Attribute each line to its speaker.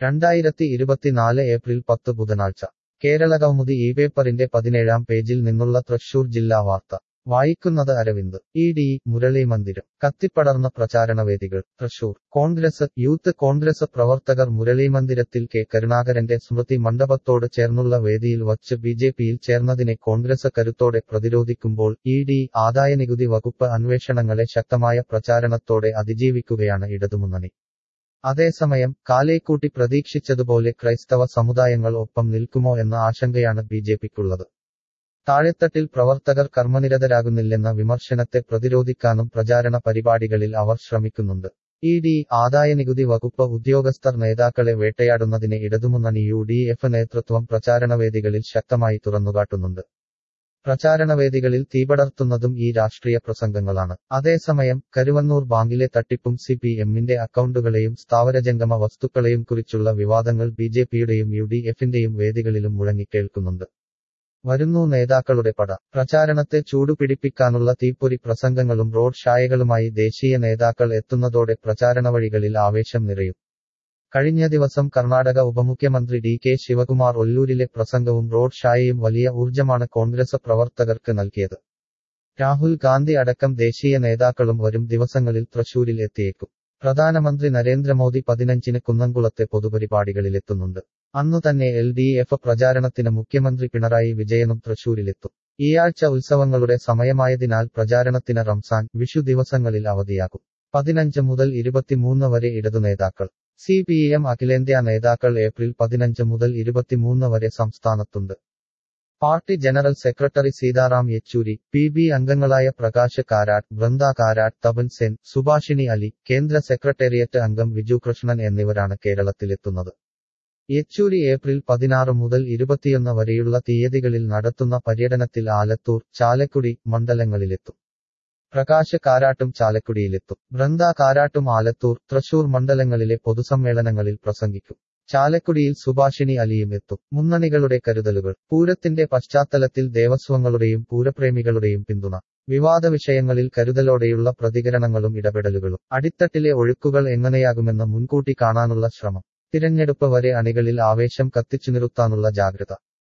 Speaker 1: രണ്ടായിരത്തി ഇരുപത്തിനാല് ഏപ്രിൽ പത്ത് ബുധനാഴ്ച കേരളകൗമുദി ഈ പേപ്പറിന്റെ പതിനേഴാം പേജിൽ നിന്നുള്ള തൃശൂർ ജില്ലാ വാർത്ത വായിക്കുന്നത് അരവിന്ദ് ഇ ഡി മുരളി മന്ദിരം കത്തിപ്പടർന്ന പ്രചാരണവേദികൾ തൃശൂർ കോൺഗ്രസ് യൂത്ത് കോൺഗ്രസ് പ്രവർത്തകർ മുരളി മന്ദിരത്തിൽ കെ കരുണാകരന്റെ സ്മൃതി മണ്ഡപത്തോട് ചേർന്നുള്ള വേദിയിൽ വച്ച് ബി ജെ പിയിൽ ചേർന്നതിനെ കോൺഗ്രസ് കരുത്തോടെ പ്രതിരോധിക്കുമ്പോൾ ഇ ഡി ആദായനികുതി വകുപ്പ് അന്വേഷണങ്ങളെ ശക്തമായ പ്രചാരണത്തോടെ അതിജീവിക്കുകയാണ് ഇടതുമുന്നണി അതേസമയം കാലേക്കൂട്ടി പ്രതീക്ഷിച്ചതുപോലെ ക്രൈസ്തവ സമുദായങ്ങൾ ഒപ്പം നിൽക്കുമോ എന്ന ആശങ്കയാണ് ബി ജെ പിക്കുള്ളത് താഴെത്തട്ടിൽ പ്രവർത്തകർ കർമ്മനിരതരാകുന്നില്ലെന്ന വിമർശനത്തെ പ്രതിരോധിക്കാനും പ്രചാരണ പരിപാടികളിൽ അവർ ശ്രമിക്കുന്നുണ്ട് ഇ ഡി ആദായനികുതി വകുപ്പ് ഉദ്യോഗസ്ഥർ നേതാക്കളെ വേട്ടയാടുന്നതിനെ ഇടതുമുന്നണി യു ഡി എഫ് നേതൃത്വം പ്രചാരണവേദികളിൽ ശക്തമായി തുറന്നുകാട്ടുന്നുണ്ട് പ്രചാരണവേദികളിൽ തീപടർത്തുന്നതും ഈ രാഷ്ട്രീയ പ്രസംഗങ്ങളാണ് അതേസമയം കരുവന്നൂർ ബാങ്കിലെ തട്ടിപ്പും സി പി എമ്മിന്റെ അക്കൗണ്ടുകളെയും സ്ഥാവരജംഗമ വസ്തുക്കളെയും കുറിച്ചുള്ള വിവാദങ്ങൾ ബി ജെ പിയുടെയും യു ഡി എഫിന്റെയും വേദികളിലും മുഴങ്ങിക്കേൾക്കുന്നുണ്ട് വരുന്നു നേതാക്കളുടെ പട പ്രചാരണത്തെ ചൂടുപിടിപ്പിക്കാനുള്ള തീപ്പൊരി പ്രസംഗങ്ങളും റോഡ് ഷായകളുമായി ദേശീയ നേതാക്കൾ എത്തുന്നതോടെ പ്രചാരണവഴികളിൽ ആവേശം നിറയും കഴിഞ്ഞ ദിവസം കർണാടക ഉപമുഖ്യമന്ത്രി ഡി കെ ശിവകുമാർ ഒല്ലൂരിലെ പ്രസംഗവും റോഡ് ഷായയും വലിയ ഊർജമാണ് കോൺഗ്രസ് പ്രവർത്തകർക്ക് നൽകിയത് രാഹുൽ ഗാന്ധി അടക്കം ദേശീയ നേതാക്കളും വരും ദിവസങ്ങളിൽ തൃശൂരിൽ എത്തിയേക്കും പ്രധാനമന്ത്രി നരേന്ദ്രമോദി പതിനഞ്ചിന് കുന്നംകുളത്തെ പൊതുപരിപാടികളിലെത്തുന്നുണ്ട് അന്നു തന്നെ എൽ ഡി എഫ് പ്രചാരണത്തിന് മുഖ്യമന്ത്രി പിണറായി വിജയനും തൃശൂരിലെത്തും ഈയാഴ്ച ഉത്സവങ്ങളുടെ സമയമായതിനാൽ പ്രചാരണത്തിന് റംസാൻ വിഷു ദിവസങ്ങളിൽ അവധിയാകും പതിനഞ്ച് മുതൽ ഇരുപത്തിമൂന്ന് വരെ ഇടതു നേതാക്കൾ സി പി എം അഖിലേന്ത്യാ നേതാക്കൾ ഏപ്രിൽ പതിനഞ്ച് മുതൽ ഇരുപത്തിമൂന്ന് വരെ സംസ്ഥാനത്തുണ്ട് party general secretary Sitaram Yechury P B അംഗങ്ങളായ പ്രകാശ് കാരാട്ട് വൃന്ദ കാരാട്ട് തപൻ സെൻ സുഭാഷിണി അലി കേന്ദ്ര സെക്രട്ടേറിയറ്റ് അംഗം വിജു കൃഷ്ണൻ എന്നിവരാണ് കേരളത്തിലെത്തുന്നത് യെച്ചൂരി ഏപ്രിൽ പതിനാറ് മുതൽ ഇരുപത്തിയൊന്ന് വരെയുള്ള തീയതികളിൽ നടത്തുന്ന പര്യടനത്തിൽ ആലത്തൂർ ചാലക്കുടി മണ്ഡലങ്ങളിലെത്തും പ്രകാശ് കാരാട്ടും ചാലക്കുടിയിലെത്തും വൃന്ദ കാരാട്ടും ആലത്തൂർ തൃശൂർ മണ്ഡലങ്ങളിലെ പൊതുസമ്മേളനങ്ങളിൽ പ്രസംഗിക്കും ചാലക്കുടിയിൽ സുഭാഷിണി അലിയും എത്തും മുന്നണികളുടെ കരുതലുകൾ പൂരത്തിന്റെ പശ്ചാത്തലത്തിൽ ദേവസ്വങ്ങളുടെയും പൂരപ്രേമികളുടെയും പിന്തുണ വിവാദ വിഷയങ്ങളിൽ കരുതലോടെയുള്ള പ്രതികരണങ്ങളും ഇടപെടലുകളും അടിത്തട്ടിലെ ഒഴുക്കുകൾ എങ്ങനെയാകുമെന്ന് മുൻകൂട്ടി കാണാനുള്ള ശ്രമം തിരഞ്ഞെടുപ്പ് വരെ അണികളിൽ ആവേശം കത്തിച്ചു നിർത്താനുള്ള ജാഗ്രത